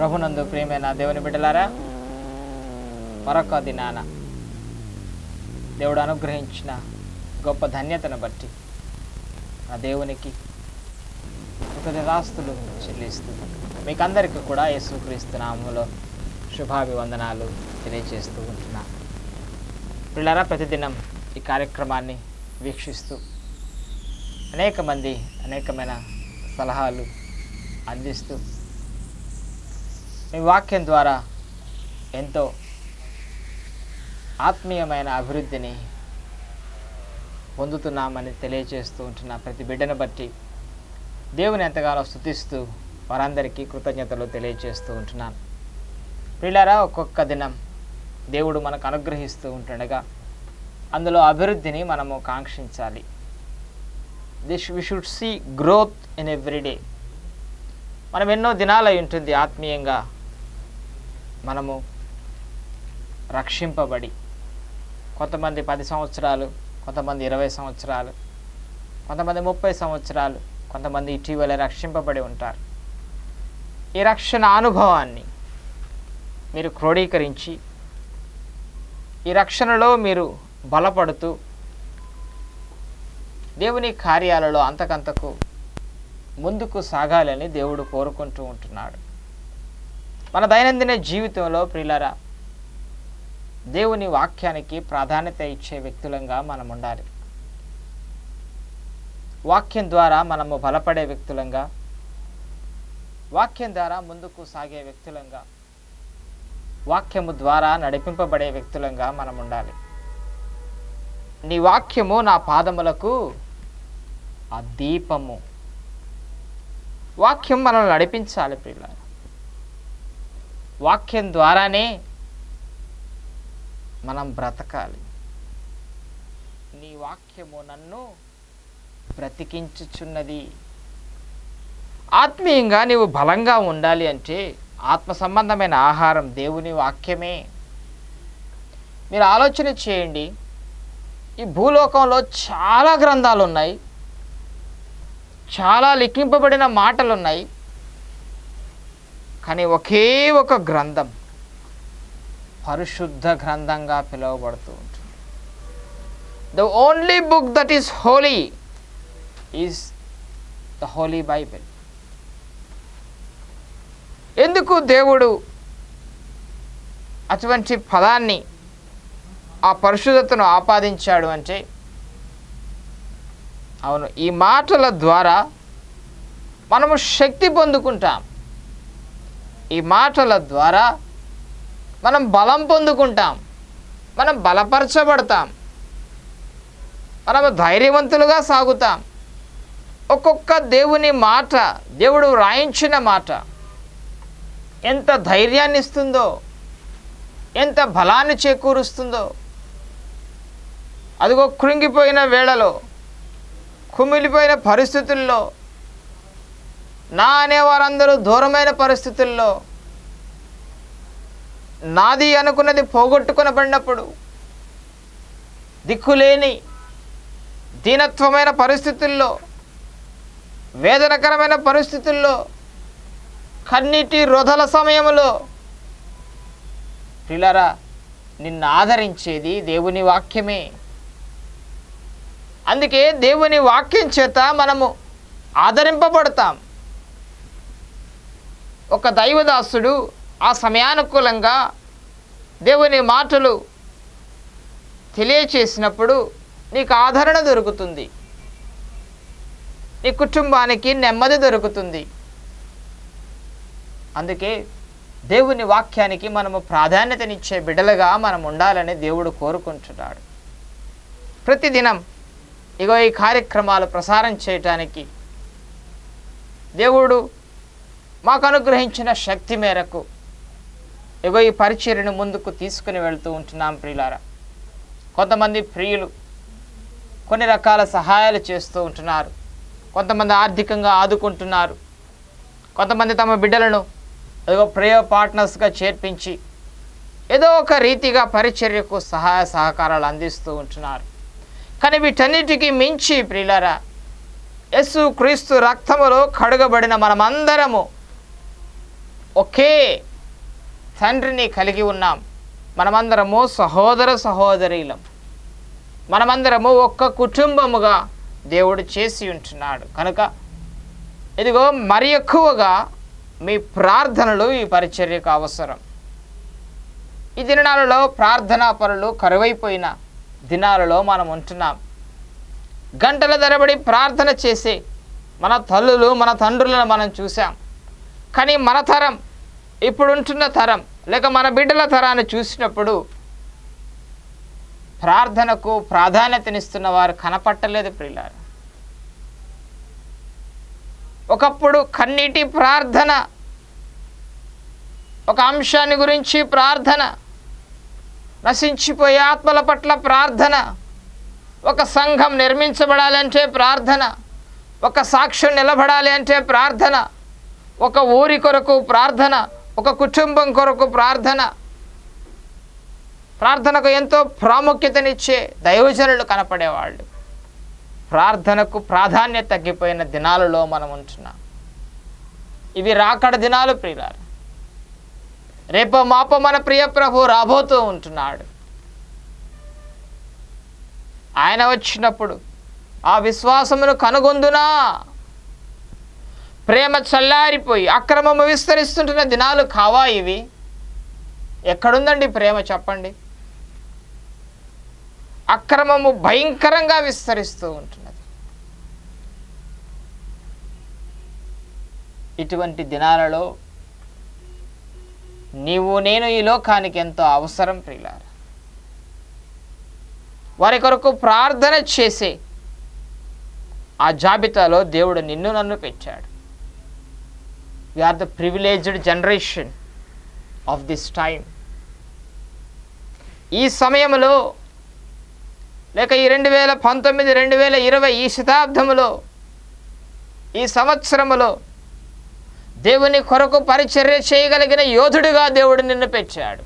ప్రభునందు ప్రియమైన దేవుని బిడ్డలారా మరొక దినాన దేవుడు అనుగ్రహించిన గొప్ప ధన్యతను బట్టి ఆ దేవునికి కృతజ్ఞతాస్తులు చెల్లిస్తూ మీకు అందరికీ కూడా యేసుక్రీస్తు నామములో శుభాభివందనాలు తెలియజేస్తూ ఉంటున్నాను పిల్లరా ప్రతిదినం ఈ కార్యక్రమాన్ని వీక్షిస్తూ అనేక మంది అనేకమైన సలహాలు అందిస్తూ మీ వాక్యం ద్వారా ఎంతో ఆత్మీయమైన అభివృద్ధిని పొందుతున్నామని తెలియజేస్తూ ఉంటున్న ప్రతి బిడ్డను బట్టి దేవుని ఎంతగానో స్థుతిస్తూ వారందరికీ కృతజ్ఞతలు తెలియజేస్తూ ఉంటున్నాను పిల్లరా ఒక్కొక్క దినం దేవుడు మనకు అనుగ్రహిస్తూ ఉంటుండగా అందులో అభివృద్ధిని మనము కాంక్షించాలి this we should see growth in every day మనం ఎన్నో దినాలు అయి ఉంటుంది ఆత్మీయంగా మనము రక్షింపబడి కొంతమంది పది సంవత్సరాలు కొంతమంది ఇరవై సంవత్సరాలు కొంతమంది ముప్పై సంవత్సరాలు కొంతమంది ఇటీవల రక్షింపబడి ఉంటారు ఈ రక్షణ అనుభవాన్ని మీరు క్రోడీకరించి ఈ రక్షణలో మీరు బలపడుతూ దేవుని కార్యాలలో అంతకంతకు ముందుకు సాగాలని దేవుడు కోరుకుంటూ ఉంటున్నాడు మన దైనందిన జీవితంలో ప్రియులరా దేవుని వాక్యానికి ప్రాధాన్యత ఇచ్చే వ్యక్తులంగా మనం ఉండాలి వాక్యం ద్వారా మనము బలపడే వ్యక్తులంగా వాక్యం ద్వారా ముందుకు సాగే వ్యక్తులంగా వాక్యము ద్వారా నడిపింపబడే వ్యక్తులంగా మనం ఉండాలి నీ వాక్యము నా పాదములకు ఆ దీపము వాక్యం మనల్ని నడిపించాలి పిల్లలు వాక్యం ద్వారానే మనం బ్రతకాలి నీ వాక్యము నన్ను బ్రతికించుచున్నది ఆత్మీయంగా నీవు బలంగా ఉండాలి అంటే ఆత్మ సంబంధమైన ఆహారం దేవుని వాక్యమే మీరు ఆలోచన చేయండి ఈ భూలోకంలో చాలా గ్రంథాలు ఉన్నాయి చాలా లిఖింపబడిన మాటలు ఉన్నాయి కానీ ఒకే ఒక గ్రంథం పరిశుద్ధ గ్రంథంగా పిలువబడుతూ ఉంటుంది the only book that is holy is the holy Bible ఎందుకు దేవుడు అటువంటి పదాన్ని ఆ పరిశుద్ధతను ఆపాదించాడు అంటే అవును ఈ మాటల ద్వారా మనము శక్తి పొందుకుంటాం ఈ మాటల ద్వారా మనం బలం పొందుకుంటాం మనం బలపరచబడతాం మనము ధైర్యవంతులుగా సాగుతాం ఒక్కొక్క దేవుని మాట దేవుడు వ్రాయించిన మాట ఎంత ధైర్యాన్ని ఇస్తుందో ఎంత బలాన్ని చేకూరుస్తుందో అదిగో కృంగిపోయిన వేళలో కుమిలిపోయిన పరిస్థితుల్లో నా అనేవారందరూ దూరమైన పరిస్థితుల్లో నాది అనుకున్నది పోగొట్టుకునబడినప్పుడు దిక్కులేని దీనత్వమైన పరిస్థితుల్లో వేదనకరమైన పరిస్థితుల్లో కన్నీటి రొదల సమయంలో పిల్లరా నిన్ను ఆదరించేది దేవుని వాక్యమే అందుకే దేవుని వాక్యం చేత మనము ఆదరింపబడతాం ఒక దైవదాసుడు ఆ సమయానుకూలంగా దేవుని మాటలు తెలియచేసినప్పుడు నీకు ఆదరణ దొరుకుతుంది నీ కుటుంబానికి నెమ్మది దొరుకుతుంది అందుకే దేవుని వాక్యానికి మనము ప్రాధాన్యతనిచ్చే బిడ్డలుగా మనం ఉండాలని దేవుడు కోరుకుంటున్నాడు ప్రతిదినం ఇగో ఈ కార్యక్రమాలు ప్రసారం చేయటానికి దేవుడు మాకు అనుగ్రహించిన శక్తి మేరకు ఇగో ఈ పరిచర్యను ముందుకు తీసుకుని వెళ్తూ ఉంటున్నాం ప్రియులారా కొంతమంది ప్రియులు కొన్ని రకాల సహాయాలు చేస్తూ ఉంటున్నారు కొంతమంది ఆర్థికంగా ఆదుకుంటున్నారు కొంతమంది తమ బిడ్డలను ఏదో ప్రేయర్ పార్ట్నర్స్గా చేర్పించి ఏదో ఒక రీతిగా పరిచర్యకు సహాయ సహకారాలు అందిస్తూ ఉంటున్నారు కానీ వీటన్నిటికీ మించి ప్రియులరా యేసు క్రీస్తు రక్తములో కడుగబడిన మనమందరము ఒకే తండ్రిని కలిగి ఉన్నాం మనమందరము సహోదర సహోదరీలం మనమందరము ఒక్క కుటుంబముగా దేవుడు చేసి ఉంటున్నాడు కనుక ఇదిగో మరి ఎక్కువగా మీ ప్రార్థనలు ఈ పరిచర్యకు అవసరం ఈ దినాలలో ప్రార్థనా పనులు కరువైపోయిన దినాలలో మనం ఉంటున్నాం గంటల ధరబడి ప్రార్థన చేసే మన తల్లులు మన తండ్రులను మనం చూసాం కానీ మన తరం ఇప్పుడుంటున్న తరం లేక మన బిడ్డల తరాన్ని చూసినప్పుడు ప్రార్థనకు ప్రాధాన్యతనిస్తున్న వారు కనపట్టలేదు ప్రియులారు ఒకప్పుడు కన్నీటి ప్రార్థన ఒక అంశాన్ని గురించి ప్రార్థన నశించిపోయే ఆత్మల పట్ల ప్రార్థన ఒక సంఘం నిర్మించబడాలంటే ప్రార్థన ఒక సాక్ష్యం నిలబడాలి అంటే ప్రార్థన ఒక ఊరి కొరకు ప్రార్థన ఒక కుటుంబం కొరకు ప్రార్థన ప్రార్థనకు ఎంతో ప్రాముఖ్యతనిచ్చే దైవజనులు కనపడేవాళ్ళు ప్రార్థనకు ప్రాధాన్యత తగ్గిపోయిన దినాలలో మనం ఉంటున్నాం ఇవి రాకడ దినాలు ప్రియులారు రేపో మాపో మన ప్రియ ప్రభు రాబోతూ ఉంటున్నాడు ఆయన వచ్చినప్పుడు ఆ విశ్వాసమును కనుగొందునా ప్రేమ చల్లారిపోయి అక్రమము విస్తరిస్తుంటున్న దినాలు కావా ఇవి ఎక్కడుందండి ప్రేమ చెప్పండి అక్రమము భయంకరంగా విస్తరిస్తూ ఉంటున్నది ఇటువంటి దినాలలో నీవు నేను ఈ లోకానికి ఎంతో అవసరం ప్రియులారా వారి కొరకు ప్రార్థన చేసే ఆ జాబితాలో దేవుడు నిన్ను నన్ను పెట్టాడు we are the privileged generation of this time ఈ సమయంలో లేక ఈ రెండు వేల పంతొమ్మిది రెండు వేల ఇరవై ఈ శతాబ్దములో ఈ సంవత్సరములో దేవుని కొరకు పరిచర్య చేయగలిగిన యోధుడిగా దేవుడు నిన్ను పెట్టాడు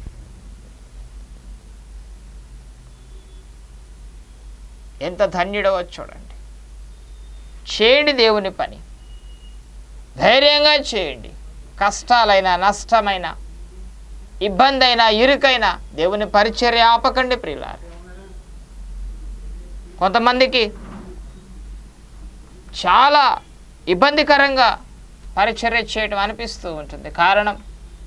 ఎంత ధన్యుడవో చూడండి చేయండి దేవుని పని ధైర్యంగా చేయండి కష్టాలైన నష్టమైన ఇబ్బంది అయినా ఇరుకైనా దేవుని పరిచర్య ఆపకండి ప్రియులారు కొంతమందికి చాలా ఇబ్బందికరంగా పరిచర్య చేయటం అనిపిస్తూ ఉంటుంది కారణం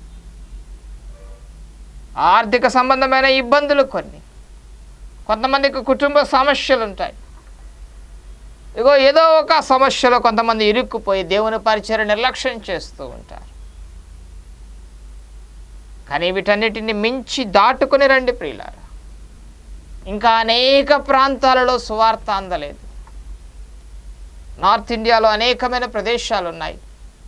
ఆర్థిక సంబంధమైన ఇబ్బందులు కొన్ని కొంతమందికి కుటుంబ సమస్యలు ఉంటాయి ఇగో ఏదో ఒక సమస్యలో కొంతమంది ఇరుక్కుపోయి దేవుని పరిచయం నిర్లక్ష్యం చేస్తూ ఉంటారు కానీ వీటన్నిటిని మించి దాటుకుని రండి ప్రియులారా ఇంకా అనేక ప్రాంతాలలో సువార్త అందలేదు నార్త్ ఇండియాలో అనేకమైన ప్రదేశాలు ఉన్నాయి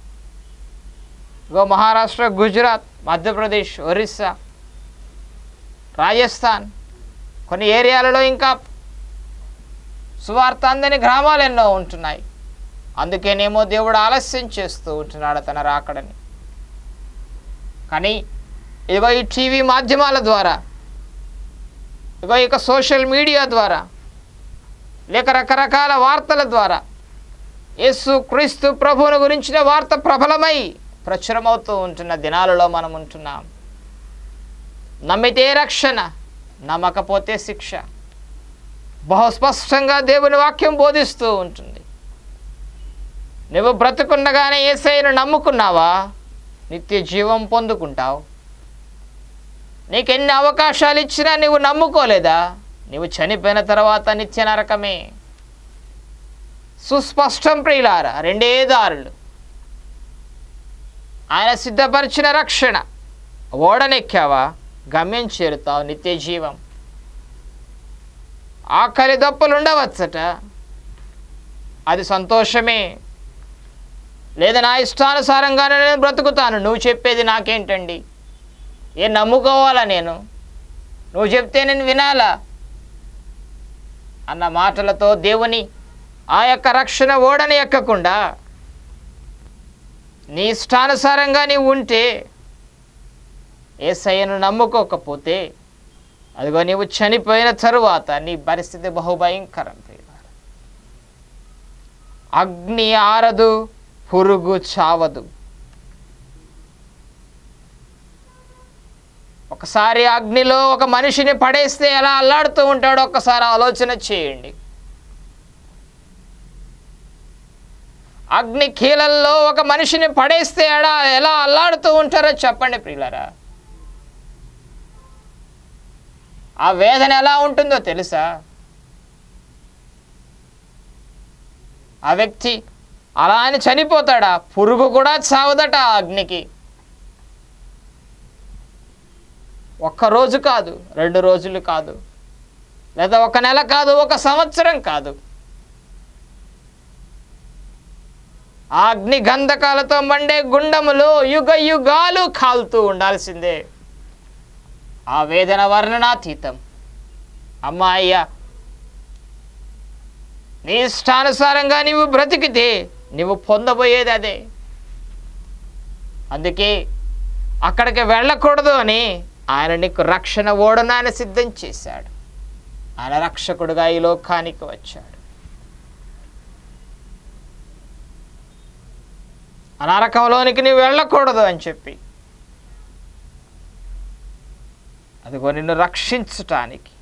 ఇగో మహారాష్ట్ర గుజరాత్ మధ్యప్రదేశ్ ఒరిస్సా రాజస్థాన్ కొన్ని ఏరియాలలో ఇంకా సువార్త అందని గ్రామాలు ఎన్నో ఉంటున్నాయి అందుకేనేమో దేవుడు ఆలస్యం చేస్తూ ఉంటున్నాడు తన రాకడని కానీ ఇదిగో ఈ టీవీ మాధ్యమాల ద్వారా ఇగో ఇక సోషల్ మీడియా ద్వారా లేక రకరకాల వార్తల ద్వారా యేసు క్రీస్తు ప్రభువును గురించిన వార్త ప్రబలమై ప్రచురమవుతూ ఉంటున్న దినాలలో మనం ఉంటున్నాం నమ్మితే రక్షణ నమ్మకపోతే శిక్ష బహు స్పష్టంగా దేవుని వాక్యం బోధిస్తూ ఉంటుంది నువ్వు బ్రతుకుండగానే ఏసైను నమ్ముకున్నావా నిత్య జీవం పొందుకుంటావు నీకు ఎన్ని అవకాశాలు ఇచ్చినా నువ్వు నమ్ముకోలేదా నువ్వు చనిపోయిన తర్వాత నిత్య నరకమే సుస్పష్టం ప్రియులారా రెండే దారులు ఆయన సిద్ధపరిచిన రక్షణ ఓడనెక్కావా గమ్యం చేరుతావు నిత్య జీవం ఆకలి దప్పులు ఉండవచ్చట అది సంతోషమే లేదా నా ఇష్టానుసారంగానే నేను బ్రతుకుతాను నువ్వు చెప్పేది నాకేంటండి ఏం నమ్ముకోవాలా నేను నువ్వు చెప్తే నేను వినాలా అన్న మాటలతో దేవుని ఆ యొక్క రక్షణ ఓడని ఎక్కకుండా నీ ఇష్టానుసారంగా నీవు ఉంటే ఏసయ్యను నమ్ముకోకపోతే అదిగో నీవు చనిపోయిన తరువాత నీ పరిస్థితి బహుభయంకరం ప్రియులారా. అగ్ని ఆరదు పురుగు చావదు ఒకసారి అగ్నిలో ఒక మనిషిని పడేస్తే ఎలా అల్లాడుతూ ఉంటాడో ఒక్కసారి ఆలోచన చేయండి అగ్ని కీలల్లో ఒక మనిషిని పడేస్తే ఎలా ఎలా అల్లాడుతూ ఉంటారో చెప్పండి ప్రియులరా ఆ వేదన ఎలా ఉంటుందో తెలుసా ఆ వ్యక్తి అలా అని చనిపోతాడా పురుగు కూడా చావదట ఆ అగ్నికి ఒక్క రోజు కాదు రెండు రోజులు కాదు లేదా ఒక నెల కాదు ఒక సంవత్సరం కాదు ఆ అగ్ని గంధకాలతో మండే గుండములు యుగ యుగాలు కాలుతూ ఉండాల్సిందే ఆ వేదన వర్ణనాతీతం అమ్మాయ్య నీ ఇష్టానుసారంగా నీవు బ్రతికితే నీవు పొందబోయేది అదే అందుకే అక్కడికి వెళ్ళకూడదు అని ఆయన నీకు రక్షణ ఓడను ఆయన సిద్ధం చేశాడు ఆయన రక్షకుడుగా ఈ లోకానికి వచ్చాడు ఆ నరకంలోనికి నీవు వెళ్ళకూడదు అని చెప్పి అదిగో నిన్ను రక్షించటానికి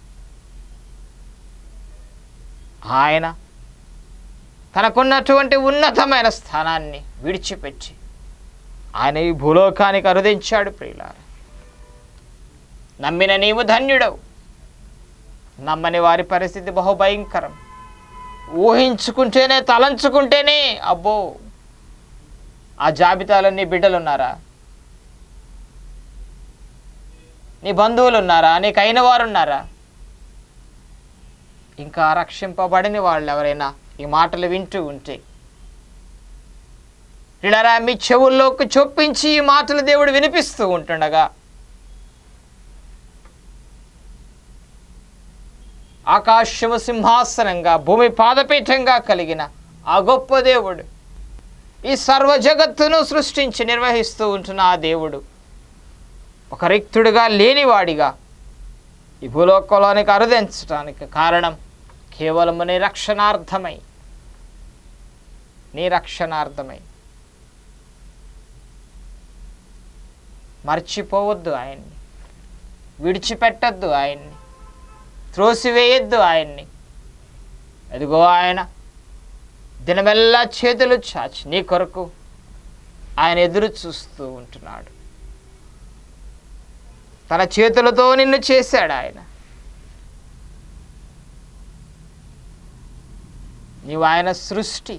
ఆయన తనకున్నటువంటి ఉన్నతమైన స్థానాన్ని విడిచిపెట్టి ఆయన ఈ భూలోకానికి అరుదించాడు ప్రియులారా నమ్మిన నీవు ధన్యుడవు నమ్మని వారి పరిస్థితి బహుభయంకరం ఊహించుకుంటేనే తలంచుకుంటేనే అబ్బో ఆ జాబితాలో నీ బిడ్డలు ఉన్నారా నీ బంధువులు ఉన్నారా నీకు అయిన వారు ఉన్నారా ఇంకా రక్షింపబడిన వాళ్ళు ఎవరైనా ఈ మాటలు వింటూ ఉంటే ఇలారా మీ చెవుల్లోకి చొప్పించి ఈ మాటలు దేవుడు వినిపిస్తూ ఉంటుండగా ఆకాశము సింహాసనంగా భూమి పాదపీఠంగా కలిగిన ఆ గొప్ప దేవుడు ఈ సర్వ జగత్తును సృష్టించి నిర్వహిస్తూ ఉంటున్న ఆ దేవుడు ఒక రిక్తుడిగా లేనివాడిగా ఈ భూలోకంలోనికి అరుదించడానికి కారణం కేవలం నీ రక్షణార్థమై నీ రక్షణార్థమై మర్చిపోవద్దు ఆయన్ని విడిచిపెట్టద్దు ఆయన్ని త్రోసివేయద్దు ఆయన్ని అదిగో ఆయన దినమెల్లా చేతులు చాచి నీ కొరకు ఆయన ఎదురు చూస్తూ ఉంటున్నాడు తన చేతులతో నిన్ను చేశాడు ఆయన నీవు ఆయన సృష్టి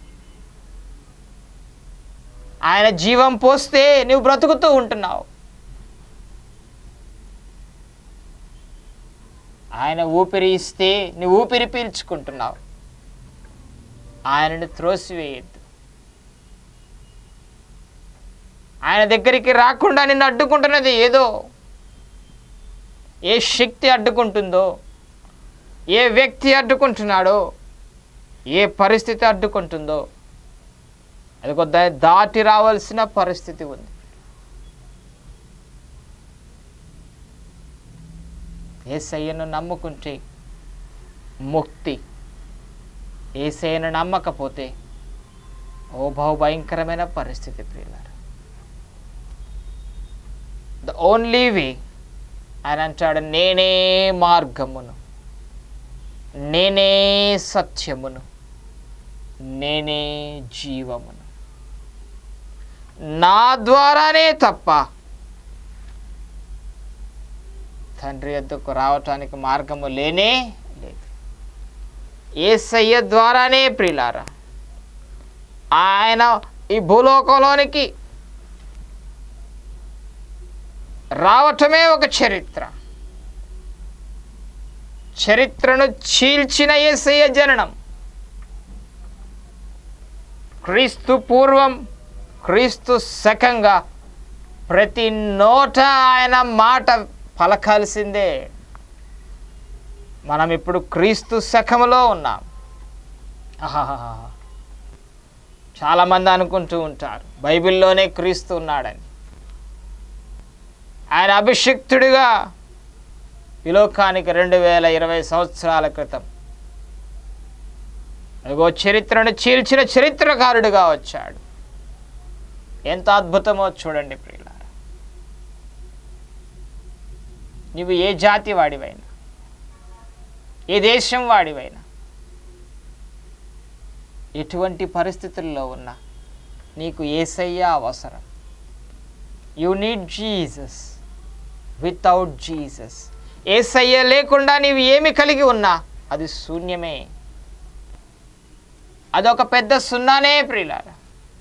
ఆయన జీవం పోస్తే నువ్వు బ్రతుకుతూ ఉంటున్నావు ఆయన ఊపిరి ఇస్తే నువ్వు ఊపిరి పీల్చుకుంటున్నావు ఆయనను త్రోసివేయద్దు ఆయన దగ్గరికి రాకుండా నిన్ను అడ్డుకుంటున్నది ఏదో ఏ శక్తి అడ్డుకుంటుందో ఏ వ్యక్తి అడ్డుకుంటున్నాడో ఏ పరిస్థితి అడ్డుకుంటుందో అది కొద్ది దాటి రావాల్సిన పరిస్థితి ఉంది ఏసయ్యను నమ్ముకుంటే ముక్తి ఏసయ్యను నమ్మకపోతే ఓ బహు భయంకరమైన పరిస్థితి ప్రియులారు ద ఓన్లీ వే ఆయన అంటాడు నేనే మార్గమును నేనే సత్యమును నేనే జీవమును నా ద్వారానే తప్ప తండ్రి ఎద్దుకు రావటానికి మార్గము లేనే లేదు ఏసయ్య ద్వారానే ప్రియులారా ఆయన ఈ భూలోకంలోనికి రావటమే ఒక చరిత్ర చరిత్రను చీల్చిన ఏసయ్య జననం క్రీస్తు పూర్వం క్రీస్తు శకంగా ప్రతి నోట ఆయన మాట పలకాల్సిందే మనం ఇప్పుడు క్రీస్తు శకములో ఉన్నాం ఆహాహాహా. చాలామంది అనుకుంటూ ఉంటారు బైబిల్లోనే క్రీస్తు ఉన్నాడని ఆయన అభిషిక్తుడిగా ఈ లోకానికి రెండు వేల ఇరవై సంవత్సరాల క్రితం అదిగో చరిత్రను చీల్చిన చరిత్రకారుడిగా వచ్చాడు ఎంత అద్భుతమో చూడండి ప్రియులారా నువ్వు ఏ జాతి వాడివైనా ఏ దేశం వాడివైనా ఎటువంటి పరిస్థితుల్లో ఉన్నా నీకు ఏసయ్య అవసరం you need Jesus without Jesus ఏసయ్య లేకుండా నీవు ఏమి కలిగి ఉన్నా అది శూన్యమే అదొక పెద్ద సున్నానే ప్రియులారా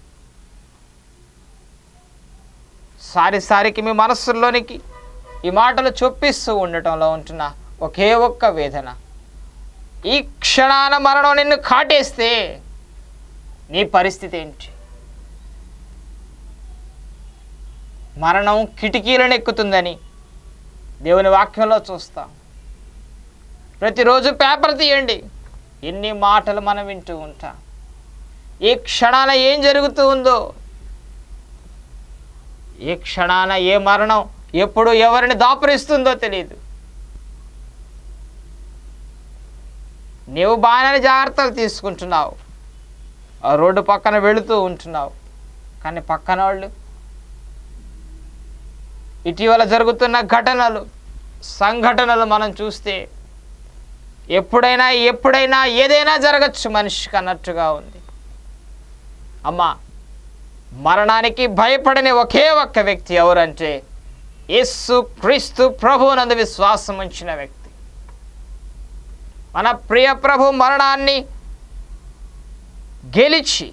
సారి సారికి మీ మనస్సుల్లోనికి ఈ మాటలు చొప్పిస్తూ ఉండటంలో ఉంటున్న ఒకే ఒక్క వేదన ఈ క్షణాన మరణం నిన్ను కాటేస్తే నీ పరిస్థితి ఏంటి మరణం కిటికీలను ఎక్కుతుందని దేవుని వాక్యంలో చూస్తాం ప్రతిరోజు పేపర్ తీయండి ఎన్ని మాటలు మనం వింటూ ఉంటాం ఏ క్షణాన ఏం జరుగుతూ ఉందో ఏ క్షణాన ఏ మరణం ఎప్పుడు ఎవరిని దాపురిస్తుందో తెలియదు నీవు బాగానే జాగ్రత్తలు తీసుకుంటున్నావు ఆ రోడ్డు పక్కన వెళుతూ ఉంటున్నావు కానీ పక్కన వాళ్ళు ఇటీవల జరుగుతున్న ఘటనలు సంఘటనలు మనం చూస్తే ఎప్పుడైనా ఎప్పుడైనా ఏదైనా జరగచ్చు మనిషికి అన్నట్టుగా ఉంది అమ్మా మరణానికి భయపడని ఒకే ఒక్క వ్యక్తి ఎవరంటే యేసు క్రీస్తు ప్రభువునందు విశ్వాసం ఉంచిన వ్యక్తి మన ప్రియ ప్రభు మరణాన్ని గెలిచి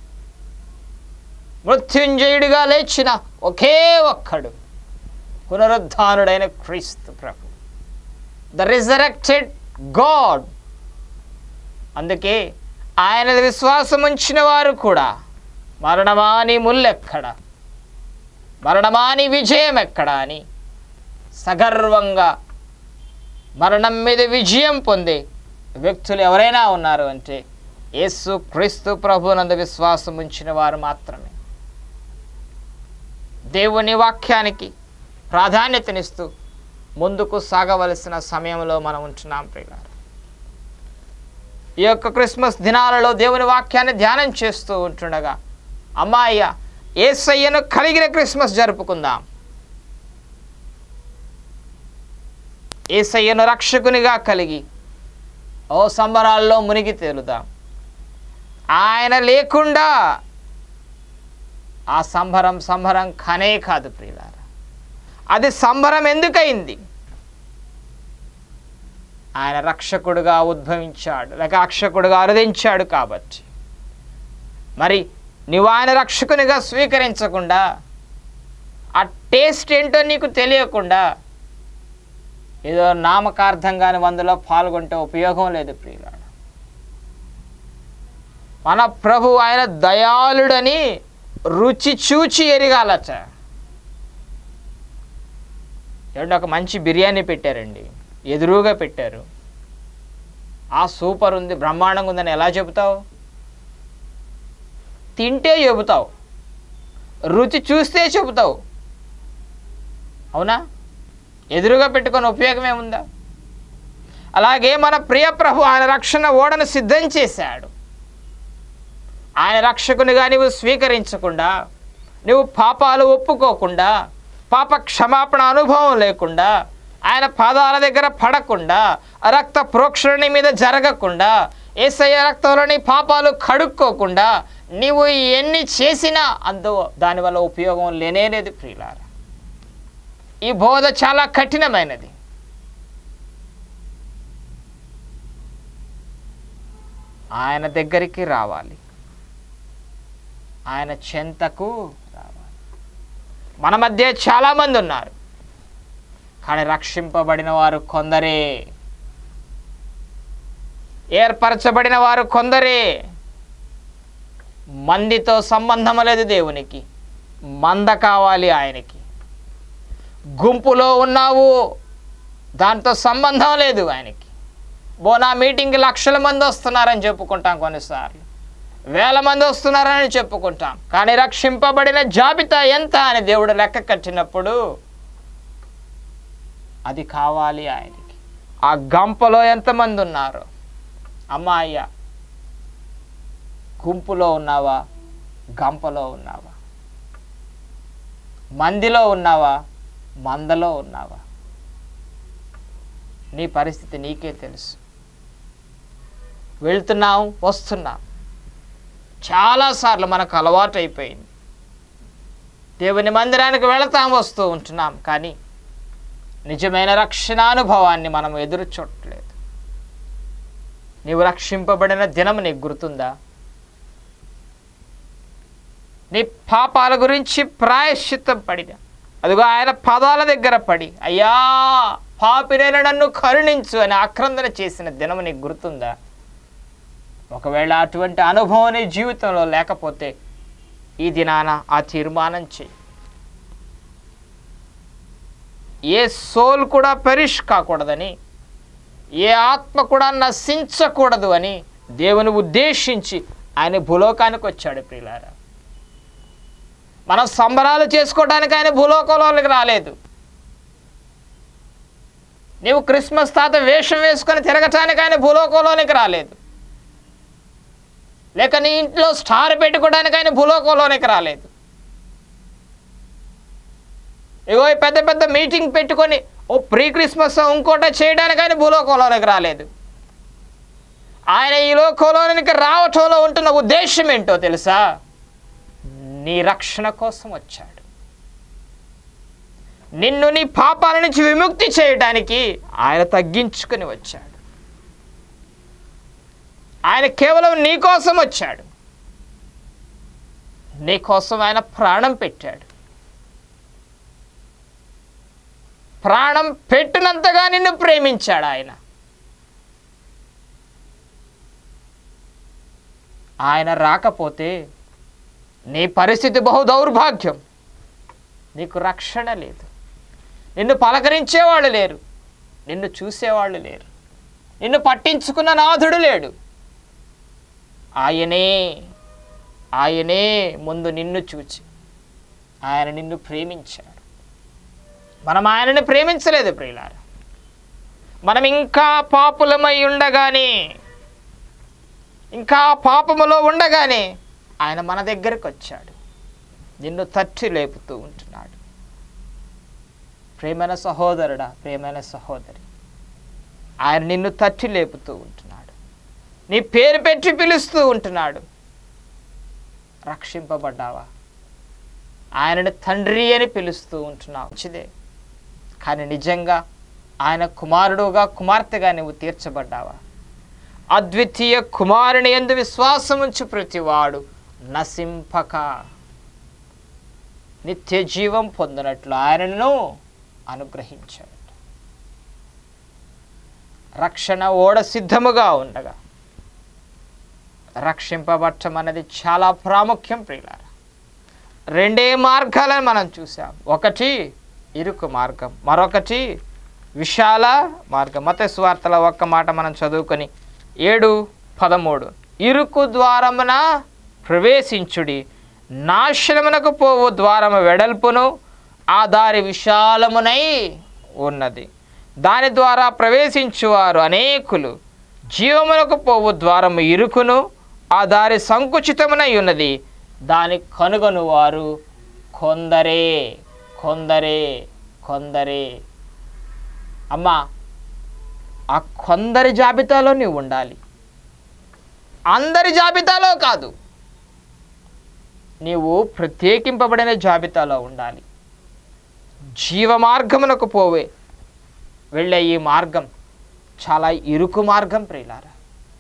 మృత్యుంజయుడిగా లేచిన ఒకే ఒక్కడు పునరుద్ధానుడైన క్రీస్తు ప్రభు ద రిజరెక్టెడ్ గాడ్ అందుకే ఆయన విశ్వాసం ఉంచిన వారు కూడా మరణమాని ముల్లెక్కడ మరణమాని విజయం ఎక్కడ అని సగర్వంగా మరణం మీద విజయం పొందే వ్యక్తులు ఎవరైనా ఉన్నారు అంటే యేసు క్రీస్తు ప్రభునందు విశ్వాసం ఉంచిన వారు మాత్రమే దేవుని వాక్యానికి ప్రాధాన్యతనిస్తూ ముందుకు సాగవలసిన సమయంలో మనం ఉంటున్నాం ప్రియులారు ఈ యొక్క క్రిస్మస్ దినాలలో దేవుని వాక్యాన్ని ధ్యానం చేస్తూ ఉంటుండగా అమ్మాయ్య ఏసయ్యను కలిగిన క్రిస్మస్ జరుపుకుందాం ఏసయ్యను రక్షకునిగా కలిగి ఓ సంబరాల్లో మునిగి తేలుదాం ఆయన లేకుండా ఆ సంబరం సంబరం కనే కాదు ప్రియులారా అది సంబరం ఎందుకయింది ఆయన రక్షకుడుగా ఉద్భవించాడు లేక రక్షకుడుగా అరుదించాడు కాబట్టి మరి నువ్వు ఆయన రక్షకునిగా స్వీకరించకుండా ఆ టేస్ట్ ఏంటో నీకు తెలియకుండా ఏదో నామకార్థంగాని వందులో పాల్గొంటే ఉపయోగం లేదు ప్రియులాడు మన ప్రభు ఆయన దయాళుడని రుచి చూచి ఎరగాలట ఏమంటే ఒక మంచి బిర్యానీ పెట్టారండి ఎదురుగా పెట్టారు ఆ సూపర్ ఉంది బ్రహ్మాండంగా ఉందని ఎలా చెబుతావు తింటే చెబుతావు రుచి చూస్తే చెబుతావు అవునా ఎదురుగా పెట్టుకొని ఉపయోగం ఏముందా అలాగే మన ప్రియ ప్రభు ఆయన రక్షణ ఓడను సిద్ధం చేశాడు ఆయన రక్షకునిగా నీవు స్వీకరించకుండా నువ్వు పాపాలు ఒప్పుకోకుండా పాప క్షమాపణ అనుభవం లేకుండా ఆయన పాదాల దగ్గర పడకుండా రక్త ప్రోక్షణ నీ మీద జరగకుండా ఏసయ్య రక్తంలో నీ పాపాలు కడుక్కోకుండా నీవు ఎన్ని చేసినా అందు దానివల్ల ఉపయోగం లేనే లేదు ప్రియులారా ఈ బోధ చాలా కఠినమైనది ఆయన దగ్గరికి రావాలి ఆయన చెంతకు రావాలి మన మధ్య చాలామంది ఉన్నారు కానీ రక్షింపబడిన వారు కొందరే ఏర్పరచబడిన వారు కొందరే మందితో సంబంధం లేదు దేవునికి మంద కావాలి ఆయనకి గుంపులో ఉన్నావు దాంతో సంబంధం లేదు ఆయనకి బోనా మీటింగ్కి లక్షల మంది వస్తున్నారని చెప్పుకుంటాం కొన్నిసార్లు వేల మంది వస్తున్నారని చెప్పుకుంటాం కానీ రక్షింపబడిన జాబితా ఎంత అని దేవుడు లెక్క కట్టినప్పుడు అది కావాలి ఆయనకి ఆ గంపలో ఎంతమంది ఉన్నారు అమ్మాయ్య గుంపులో ఉన్నావా గంపలో ఉన్నావా మందిలో ఉన్నావా మందలో ఉన్నావా నీ పరిస్థితి నీకే తెలుసు వెళ్తున్నాం వస్తున్నాం చాలాసార్లు మనకు అలవాటు అయిపోయింది దేవుని మందిరానికి వెళతాం వస్తూ ఉంటున్నాం కానీ నిజమైన రక్షణానుభవాన్ని మనం ఎదురు చూడట్లేదు నీవు రక్షింపబడిన దినం నీకు గుర్తుందా నీ పాపాల గురించి ప్రాయశ్చిత్తం పడిన అదిగో ఆయన పదాల దగ్గర పడి అయ్యా పాపినైన నన్ను కరుణించు అని ఆక్రందన చేసిన దినం నీకు గుర్తుందా ఒకవేళ అటువంటి అనుభవం నీ జీవితంలో లేకపోతే ఈ దినాన ఆ తీర్మానం చేయి ఏ సోల్ కూడా పెరిష్ కాకూడదని ఏ ఆత్మ కూడా నశించకూడదు అని దేవుని ఉద్దేశించి ఆయన భూలోకానికి వచ్చాడు ప్రియులారా మనం సంబరాలు చేసుకోవడానికి ఆయన భూలోకంలోకి రాలేదు నీవు క్రిస్మస్ తాత వేషం వేసుకొని తిరగటానికి ఆయన భూలోకంలోనికి రాలేదు లేక నీ ఇంట్లో స్టార్ పెట్టుకోవడానికి ఆయన భూలోకంలోనికి రాలేదు ఇగో ఈ పెద్ద పెద్ద మీటింగ్ పెట్టుకొని ఓ ప్రీ క్రిస్మస్ ఇంకోట చేయడానికి ఆయన భూలోకంలోనికి రాలేదు ఆయన ఈ లోకంలోనికి రావటంలో ఉంటున్న ఉద్దేశం ఏంటో తెలుసా నీ రక్షణ కోసం వచ్చాడు నిన్ను నీ పాపాల నుంచి విముక్తి చేయడానికి ఆయన తగ్గించుకుని వచ్చాడు ఆయన కేవలం నీ కోసం వచ్చాడు నీ కోసం ఆయన ప్రాణం పెట్టాడు ప్రాణం పెట్టినంతగా నిన్ను ప్రేమించాడు ఆయన ఆయన రాకపోతే నీ పరిస్థితి బహు దౌర్భాగ్యం నీకు రక్షణ లేదు నిన్ను పలకరించేవాళ్ళు లేరు నిన్ను చూసేవాళ్ళు లేరు నిన్ను పట్టించుకున్న నాథుడు లేడు ఆయనే ఆయనే ముందు నిన్ను చూచి ఆయన నిన్ను ప్రేమించాడు మనం ఆయనని ప్రేమించలేదు ప్రియులారా మనం ఇంకా పాపులమై ఉండగానే ఇంకా పాపములో ఉండగానే ఆయన మన దగ్గరకు వచ్చాడు నిన్ను తట్టి లేపుతూ ఉంటున్నాడు ప్రేమైన సహోదరుడా ప్రేమైన సహోదరి ఆయన నిన్ను తట్టి లేపుతూ ఉంటున్నాడు నీ పేరు పెట్టి పిలుస్తూ ఉంటున్నాడు రక్షింపబడ్డావా ఆయనని తండ్రి అని పిలుస్తూ ఉంటున్నావు మంచిదే కానీ నిజంగా ఆయన కుమారుడుగా కుమార్తెగా నువ్వు తీర్చబడ్డావా అద్వితీయ కుమారుని ఎందు విశ్వాసముంచు ప్రతివాడు నశింపక నిత్య జీవం పొందినట్లు ఆయనను అనుగ్రహించాడు రక్షణ ఓడ సిద్ధముగా ఉండగా రక్షింపబట్టం అనేది చాలా ప్రాముఖ్యం ప్రియులారా రెండే మార్గాలను మనం చూసాం ఒకటి ఇరుకు మార్గం మరొకటి విశాల మార్గం మత స్వార్థల ఒక్క మాట మనం చదువుకొని ఏడు పదమూడు ఇరుకు ద్వారమున ప్రవేశించుడి నాశనమునకు పోవు ద్వారము వెడల్పును ఆ దారి విశాలమునై ఉన్నది దాని ద్వారా ప్రవేశించువారు అనేకులు జీవమునకు పోవు ద్వారము ఇరుకును ఆ దారి సంకుచితమునై ఉన్నది దాని కనుగొను వారు కొందరే కొందరే కొందరే అమ్మా ఆ కొందరి జాబితాలో నీవు ఉండాలి అందరి జాబితాలో కాదు నీవు ప్రత్యేకింపబడిన జాబితాలో ఉండాలి జీవ మార్గమునకు పోవే వెళ్ళే ఈ మార్గం చాలా ఇరుకు మార్గం ప్రియులారా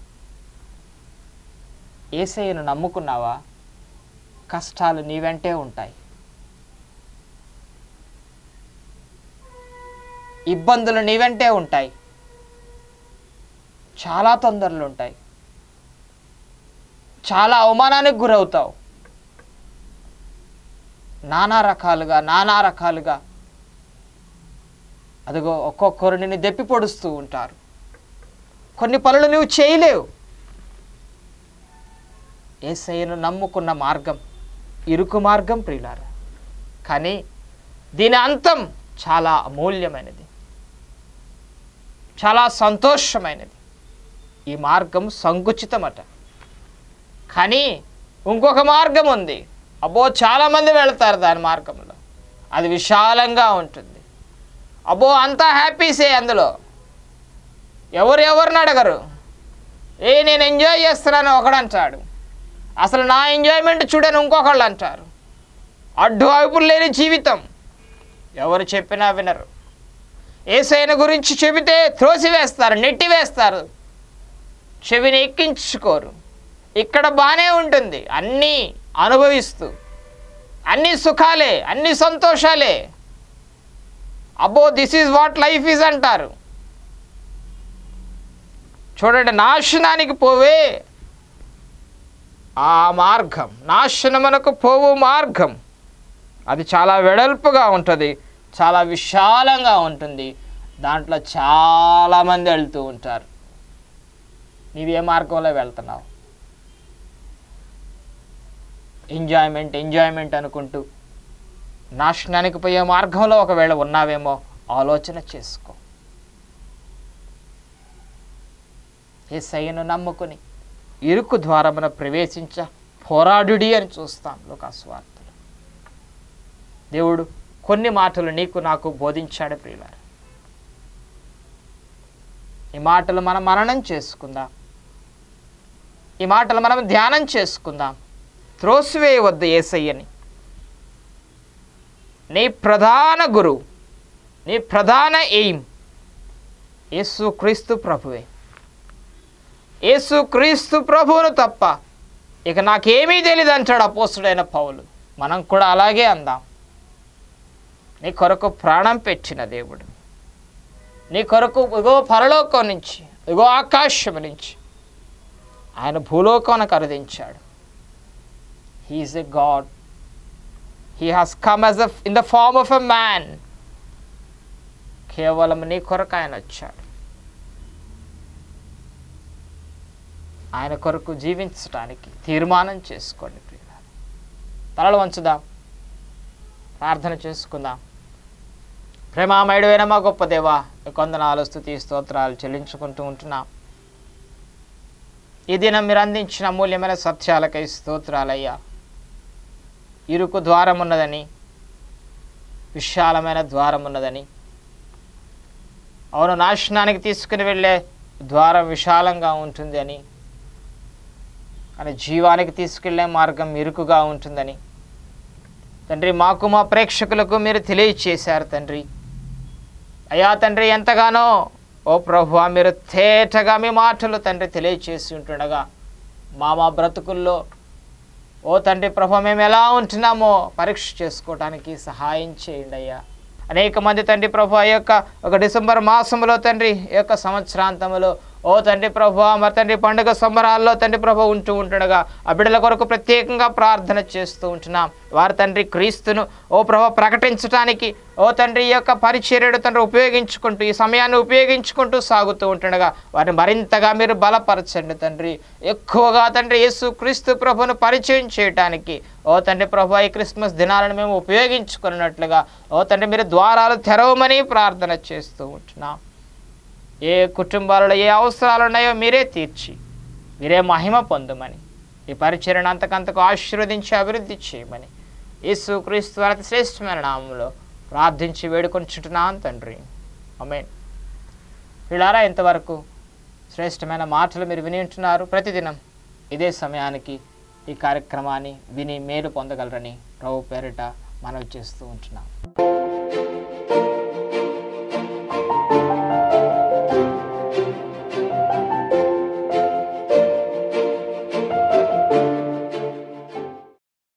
ఏసయ్యను నమ్ముకున్నావా కష్టాలు నీ వెంటే ఉంటాయి ఇబ్బందులు నీ వెంటే ఉంటాయి చాలా తొందరలు ఉంటాయి చాలా అవమానానికి గురవుతావు నానా రకాలుగా నానా రకాలుగా అదిగో ఒక్కొక్కరు నిన్ను దెప్పి పొడుస్తూ ఉంటారు కొన్ని పనులు నువ్వు చేయలేవు ఏసయ్యను నమ్ముకున్న మార్గం ఇరుకు మార్గం ప్రియులారా కానీ దీని అంతం చాలా అమూల్యమైనది చాలా సంతోషమైనది ఈ మార్గం సంకుచితమట కానీ ఇంకొక మార్గం ఉంది అబ్బో చాలామంది వెళ్తారు దాని మార్గంలో అది విశాలంగా ఉంటుంది అబ్బో అంతా హ్యాపీసే అందులో ఎవరు ఎవరిని అడగరు ఏ నేను ఎంజాయ్ చేస్తున్నాను ఒకడు అంటాడు అసలు నా ఎంజాయ్మెంట్ చూడని ఇంకొకళ్ళు అంటారు అడ్డు అదుపులు లేని జీవితం ఎవరు చెప్పినా వినరు ఏసైన గురించి చెబితే త్రోసివేస్తారు నెట్టివేస్తారు చెవిని ఎక్కించుకోరు ఇక్కడ బాగానే ఉంటుంది అన్నీ అనుభవిస్తూ అన్ని సుఖాలే అన్ని సంతోషాలే అబ్బో this is what life is అంటారు చూడండి నాశనానికి పోవే ఆ మార్గం నాశనమునకు పోవు మార్గం అది చాలా వెడల్పుగా ఉంటుంది చాలా విశాలంగా ఉంటుంది దాంట్లో చాలామంది వెళ్తూ ఉంటారు నీవు ఏ మార్గంలో వెళ్తున్నావు ఎంజాయ్మెంట్ ఎంజాయ్మెంట్ అనుకుంటూ నాశనానికి పోయే మార్గంలో ఒకవేళ ఉన్నావేమో ఆలోచన చేసుకో ఏసయ్యను నమ్ముకుని ఇరుకు ద్వారమున ప్రవేశించ పోరాడుడి అని చూస్తాం లోకాస్వార్తలు దేవుడు కొన్ని మాటలు నీకు నాకు బోధించాడు ప్రియులారు ఈ మాటలు మనం మననం చేసుకుందాం ఈ మాటలు మనం ధ్యానం చేసుకుందాం త్రోసివేయవద్దు ఏసయ్యని నీ ప్రధాన గురువు నీ ప్రధాన ఎయిమ్ యేసు క్రీస్తు ప్రభువే యేసు క్రీస్తు ప్రభువును తప్ప ఇక నాకేమీ తెలియదు అంటాడు అపోస్తుడైన పౌలు మనం కూడా అలాగే అందాం నీ కొరకు ప్రాణం పెట్టిన దేవుడు నీ కొరకు ఇగో పరలోకం నుంచి ఇగో ఆకాశం నుంచి ఆయన భూలోకానికి అరుదించాడు he is a god he has come as a in the form of a man కేవలం నీ కొరకు ఆయన వచ్చాడు ఆయన కొరకు జీవించడానికి తీర్మానం చేసుకోండి ప్రియులారా తలలు వంచుదాం ప్రార్థన చేసుకుందాం ప్రేమామయుడైన మా గొప్ప దేవా కొందనాలు స్థుతి స్తోత్రాలు చెల్లించుకుంటూ ఉంటున్నాం ఈ దినం మీరు అందించిన అమూల్యమైన సత్యాలకై స్తోత్రాలయ్యా ఇరుకు ద్వారం ఉన్నదని విశాలమైన ద్వారం ఉన్నదని అవును నాశనానికి తీసుకుని వెళ్ళే ద్వారం విశాలంగా ఉంటుంది అని కానీ జీవానికి తీసుకెళ్లే మార్గం ఇరుకుగా ఉంటుందని తండ్రి మాకు మా ప్రేక్షకులకు మీరు తెలియచేశారు తండ్రి అయ్యా తండ్రి ఎంతగానో ఓ ప్రభు మీరు తేటగా మీ మాటలు తండ్రి తెలియచేసి ఉంటుండగా మా మా బ్రతుకుల్లో ఓ తండ్రి ప్రభు మేము ఎలా ఉంటున్నామో పరీక్ష చేసుకోవడానికి సహాయం చేయండి అయ్యా అనేక మంది తండ్రి ప్రభు ఆ యొక్క ఒక డిసెంబర్ మాసంలో తండ్రి ఈ యొక్క సంవత్సరాంతంలో ఓ తండ్రి ప్రభు మరి తండ్రి పండుగ సంబరాల్లో తండ్రి ప్రభు ఉంటూ ఉంటుండగా ఆ బిడ్డల కొరకు ప్రత్యేకంగా ప్రార్థన చేస్తూ ఉంటున్నాం వారి తండ్రి క్రీస్తును ఓ ప్రభు ప్రకటించడానికి ఓ తండ్రి ఈ యొక్క పరిచర్యడు తండ్రి ఉపయోగించుకుంటూ ఈ సమయాన్ని ఉపయోగించుకుంటూ సాగుతూ ఉంటుండగా వారిని మరింతగా మీరు బలపరచండి తండ్రి ఎక్కువగా తండ్రి యేసు క్రీస్తు ప్రభును పరిచయం చేయటానికి ఓ తండ్రి ప్రభు ఈ క్రిస్మస్ దినాలను మేము ఉపయోగించుకున్నట్లుగా ఓ తండ్రి మీరు ద్వారాలు తెరవమని ప్రార్థన చేస్తూ ఉంటున్నాం ఏ కుటుంబాలలో ఏ అవసరాలు ఉన్నాయో మీరే తీర్చి మీరే మహిమ పొందమని ఈ పరిచరణ అంతకంతకు ఆశీర్వదించి అభివృద్ధి చేయమని యేసు క్రీస్తు అతి శ్రేష్టమైన నామంలో ప్రార్థించి వేడుకొంచుంటున్నాను తండ్రి అమేన్ వీళ్ళారా ఇంతవరకు శ్రేష్టమైన మాటలు మీరు విని ఉంటున్నారు ప్రతిదినం ఇదే సమయానికి ఈ కార్యక్రమాన్ని విని మేలు పొందగలరని ప్రభు పేరిట మనవి చేస్తూ ఉంటున్నాం